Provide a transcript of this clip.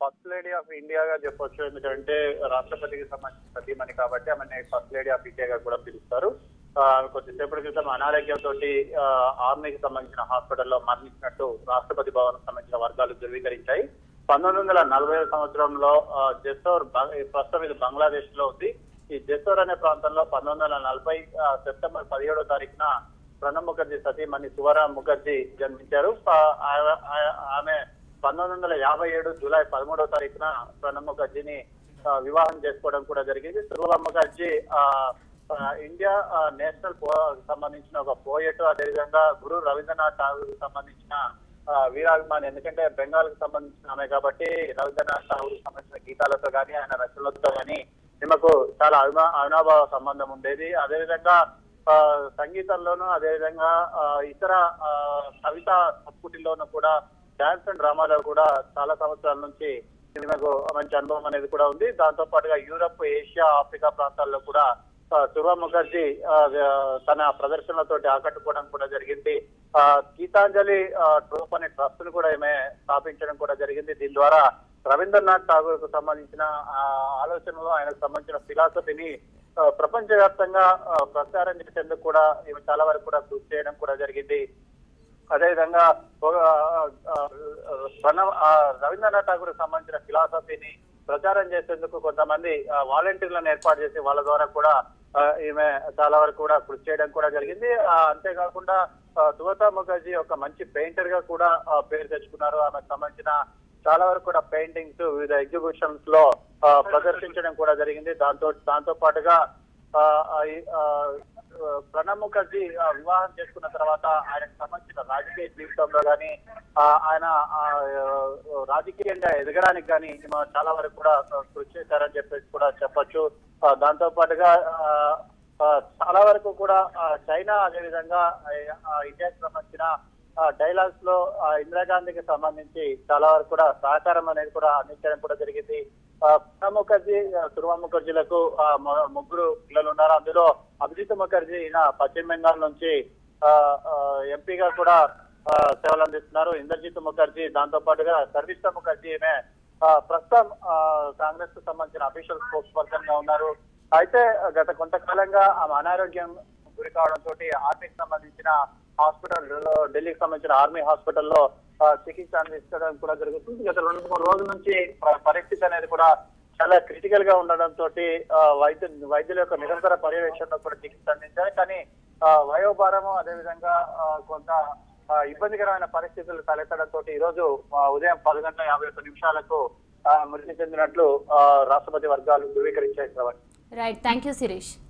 first lady of ఇండియాగా చెప్పొచ్చు ఎందుకంటే రాష్ట్రపతికి సంబంధించిన సతీమణి కాబట్టి ఆమె ఫస్ట్ లేడీ ఆఫ్ ఇండియాగా కూడా పిలుస్తారు ఆ, ఆమె కొద్దిసేపటి క్రితం అనారోగ్యంతో ఆర్మీకి సంబంధించిన హాస్పిటల్లో మరణించినట్టు రాష్ట్రపతి భవన్ సంబంధించిన వర్గాలు ధృవీకరించాయి పంతొమ్మిది వందల నలభై సంవత్సరంలో ఆ, జెసోర్ బ- ప్రస్తుతం ఇది బంగ్లాదేశ్ లో ఉంది ఈ జెసోర్ అనే ప్రాంతంలో పంతొమ్మిది వందల నలభై ఆ, సెప్టెంబర్ పదిహేడో తారీఖున ప్రణబ్ ముఖర్జీ సతీమణి సువర ముఖర్జీ జన్మించారు ఆ, ఆ- ఆ- ఆమె పంతొమ్మిది వందల యాభై ఏడు జూలై పదమూడవ తారీఖున ప్రణబ్ ముఖర్జీని ఆ, వివాహం చేసుకోవడం కూడా జరిగింది సువర ముఖర్జీ ఆ, ఆ, ఇండియా ఆ, నేషనల్ పో సంబంధించిన ఒక పోయట్ అదేవిధంగా గురు రవీంద్రనాథ్ ఠాగూర్ సంబంధించిన ఆ, వీరాభిమాని ఎందుకంటే బెంగాల్ కు సంబంధించిన ఆమె కాబట్టి రవీంద్రనాథ్ ఠాగూర్ సంబంధించిన గీతాలతో కానీ ఆయన రచనలతో కానీ ఈమెకు చాలా అవినా అవినాభావ సంబంధం ఉండేది అదేవిధంగా ఆ, సంగీతంలోనూ అదేవిధంగా ఆ, ఇతర ఆ, కవిత సంస్కృతిలోనూ కూడా డాన్స్ అండ్ డ్రామాలో కూడా చాలా సంవత్సరాల నుంచి ఈమెకు మంచి అనుభవం అనేది కూడా ఉంది దాంతో పాటుగా యూరప్ ఏషియా ఆఫ్రికా ప్రాంతాల్లో కూడా ఆ, సుర్వ ముఖర్జీ ఆ, తన ప్రదర్శనలతోటి ఆకట్టుకోవడం కూడా జరిగింది ఆ, గీతాంజలి ఆ, ట్రూప్ అనే ట్రస్ట్ ను కూడా ఈమె స్థాపించడం కూడా జరిగింది దీని ద్వారా రవీంద్రనాథ్ ఠాగూర్ కు సంబంధించిన ఆ, ఆలోచనలు ఆయనకు సంబంధించిన ఫిలాసఫీని ఆ, ప్రపంచవ్యాప్తంగా ఆ, ప్రచారం చేసేందుకు కూడా ఈమె చాలా వరకు కూడా కృషి చేయడం కూడా జరిగింది అదేవిధంగా ఒక, ఆ, ఆ, ప్రణవ్ ఆ, రవీంద్రనాథ్ ఠాగూర్ సంబంధించిన ఫిలాసఫీని ప్రచారం చేసేందుకు కొంతమంది ఆ, వాలంటీర్లను ఏర్పాటు చేసి వాళ్ళ ద్వారా కూడా ఆ, ఈమె చాలా వరకు కూడా కృషి చేయడం కూడా జరిగింది ఆ, అంతేకాకుండా ఆ, సుగతా ముఖర్జీ ఒక మంచి పెయింటర్ గా కూడా ఆ, పేరు తెచ్చుకున్నారు ఆమెకు సంబంధించిన చాలా వరకు కూడా పెయింటింగ్స్ వివిధ ఎగ్జిబిషన్స్ లో ఆ, ప్రదర్శించడం కూడా జరిగింది దాంతో దాంతో పాటుగా ఆ, ఆ, ఈ- ఆ, ప్రణబ్ ముఖర్జీ ఆ, వివాహం చేసుకున్న తర్వాత ఆయనకు సంబంధించిన రాజకీయ జీవితంలో కానీ ఆయన ఆ, రాజకీయంగా ఎదగడానికి కానీ చాలా వరకు కూడా కృషి చేశారని చెప్పేసి కూడా చెప్పొచ్చు ఆ, దాంతో పాటుగా ఆ, ఆ, చాలా వరకు కూడా ఆ, చైనా అదేవిధంగా ఆ, ఇండియాకి సంబంధించిన డైలాగ్స్ లో ఆ, ఇందిరాగాంధీకి సంబంధించి చాలా వరకు కూడా సహకారం అనేది కూడా అందించడం కూడా జరిగింది ఆ, ప్రణబ్ ముఖర్జీ ఆ, సుర్వ ముఖర్జీలకు ఆ, మ- ముగ్గురు పిల్లలు ఉన్నారు అందులో అభిజిత్ ముఖర్జీ ఈయన పశ్చిమ బెంగాల్ నుంచి ఆ, ఆ, ఎంపీగా కూడా ఆ, సేవలు అందిస్తున్నారు ఇంద్రజిత్ ముఖర్జీ దాంతో పాటుగా సర్విష్ట ముఖర్జీ ఈమె ఆ, ప్రస్తుతం ఆ, కాంగ్రెస్ కు సంబంధించిన అఫీషియల్ స్పోక్స్ పర్సన్ గా ఉన్నారు అయితే గత కొంతకాలంగా ఆమె అనారోగ్యం గురి కావడంతో ఆర్మీకి సంబంధించిన హాస్పిటల్ ఢిల్లీకి సంబంధించిన ఆర్మీ హాస్పిటల్లో ఆ, చికిత్స అందించడం కూడా జరుగుతుంది గత రెండు మూడు రోజుల నుంచి ప- పరిస్థితి అనేది కూడా చాలా క్రిటికల్ గా ఉండడంతో వైద్య వైద్యుల యొక్క నిరంతర పర్యవేక్షణలో కూడా చికిత్స అందించారు కానీ ఆ, వయోభారము అదేవిధంగా ఆ, కొంత ఆ, ఇబ్బందికరమైన పరిస్థితులు తలెత్తడంతో ఈ రోజు ఆ, ఉదయం పది గంటల యాభై ఒక్క నిమిషాలకు ఆ, మృతి చెందినట్లు ఆ, రాష్ట్రపతి వర్గాలు ధృవీకరించాయి Shravan right thank you Sirish